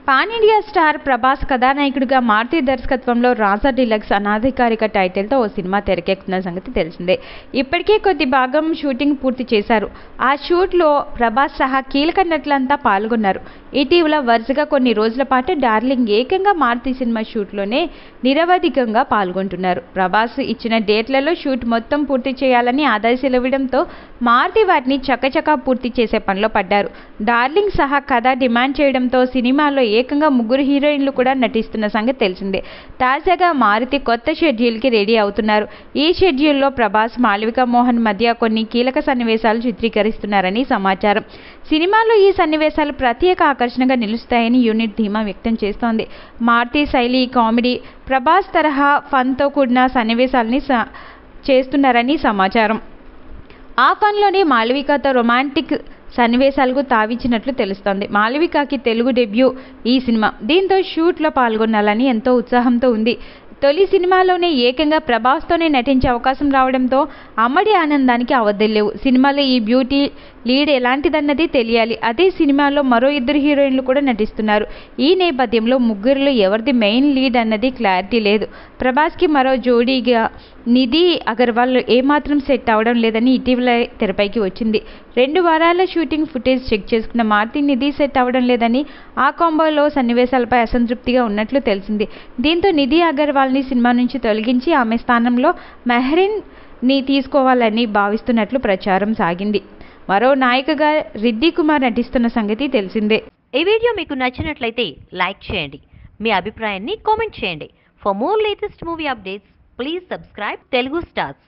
pan India star Prabhas కథానాయకుడిగా మారుతి దర్శకత్వంలో రాజా deluxe అనాధికారిక టైటిల్తో ఓ సినిమా తెరకెక్కుతున్న సంగతి తెలిసిందే ఇప్పటికే కొద్ది భాగం షూటింగ్ పూర్తి చేశారు ఆ షూట్లో ప్రభాస్ సహా కీలక నటులంతా పాల్గొన్నారు ఇటీవల వరుసగా కొన్ని రోజుల పాటు డార్లింగ్ ఏకంగా మారుతి సినిమా షూట్లోనే నిరవధికంగా పాల్గొంటున్నారు ప్రభాస్ ఇచ్చిన డేట్లలో షూట్ మొత్తం పూర్తి చేయాలని ఆదేశాలు ఇవ్వడంతో మారుతి వాటిని చకచకా పూర్తి చేసే పనిలో పడ్డారు డార్లింగ్ సహా కథ డిమాండ్ చేయడంతో సినిమాలో ఏకంగా ముగ్గురు హీరోయిన్లు కూడా నటిస్తున్న సంగతి తెలిసిందే తాజాగా మారుతి కొత్త షెడ్యూల్కి రెడీ అవుతున్నారు ఈ షెడ్యూల్లో ప్రభాస్ మాళవిక మోహన్ మధ్య కొన్ని కీలక సన్నివేశాలు చిత్రీకరిస్తున్నారని సమాచారం సినిమాలో ఈ సన్నివేశాలు ప్రత్యేక ఆకర్షణగా నిలుస్తాయని యూనిట్ ధీమా వ్యక్తం చేస్తోంది మారుతి శైలి కామెడీ ప్రభాస్ తరహా ఫన్తో కూడిన సన్నివేశాలని స- చేస్తున్నారని సమాచారం ఆ ఫన్లోనే మాళవికతో రొమాంటిక్ సన్నివేశాలకు తావిచ్చినట్లు తెలుస్తోంది మాళవికకి తెలుగు డెబ్యూ ఈ సినిమా దీంతో షూట్లో పాల్గొనాలని ఎంతో ఉత్సాహంతో ఉంది తొలి సినిమాలోనే ఏకంగా ప్రభాస్తోనే నటించే అవకాశం రావడంతో అమ్మడి ఆనందానికి అవద్దలేవు సినిమాలో ఈ బ్యూటీ లీడ్ ఎలాంటిదన్నది తెలియాలి అదే సినిమాలో మరో ఇద్దరు హీరోయిన్లు కూడా నటిస్తున్నారు ఈ నేపథ్యంలో ముగ్గురిలో ఎవరిది మెయిన్ లీడ్ అన్నది క్లారిటీ లేదు ప్రభాస్కి మరో జోడీగా నిధి అగర్వాల్ ఏమాత్రం సెట్ అవడం లేదని ఇటీవల తెరపైకి వచ్చింది రెండు వారాల షూటింగ్ ఫుటేజ్ చెక్ చేసుకున్న మారుతి నిధి సెట్ అవడం లేదని ఆ కాంబోలో సన్నివేశాలపై అసంతృప్తిగా ఉన్నట్లు తెలిసింది దీంతో నిధి అగర్వాల్ని సినిమా నుంచి తొలగించి ఆమె స్థానంలో మెహ్రీన్ ని తీసుకోవాలని భావిస్తున్నట్లు ప్రచారం సాగింది మరో నాయికగా రిద్ది కుమార్ నటిస్తున్న సంగతి తెలిసిందే ఈ వీడియో మీకు నచ్చినట్లయితే లైక్ చేయండి మీ అభిప్రాయాన్ని కామెంట్ చేయండి for more latest movie updates please subscribe Telugu stars